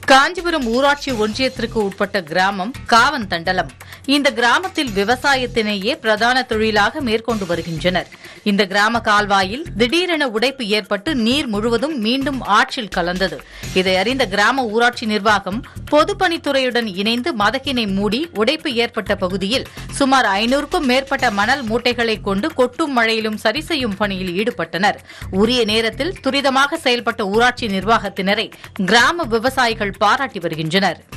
காஞ்சிபுரம் ஊராட்சி ஒன்றியத்திற்கு உட்பட்ட கிராமம் காவந்தண்டலம் இந்த கிராமத்தில் விவசாயத்தினையே பிரதான தொழிலாக மேற்கொண்டு வருகின்றனர் இந்த கிராம கால்வாயில் திடீரென உடைப்பு ஏற்பட்டு நீர் முழுவதும் மீண்டும் ஆற்றில் கலந்தது இதை அறிந்த கிராம ஊராட்சி நிர்வாகம் பொதுப்பணித்துறையுடன் இணைந்து மதகினை மூடி உடைப்பு ஏற்பட்ட பகுதியில் சுமார் ஐநூறுக்கும் மேற்பட்ட மணல் மூட்டைகளை கொண்டு கொட்டும் மழையிலும் சரி செய்யும் பணியில் ஈடுபட்டனர் உரிய நேரத்தில் துரிதமாக செயல்பட்ட ஊராட்சி நிர்வாகத்தினரை கிராம விவசாயிகள் பாராட்டி வருகின்றனர்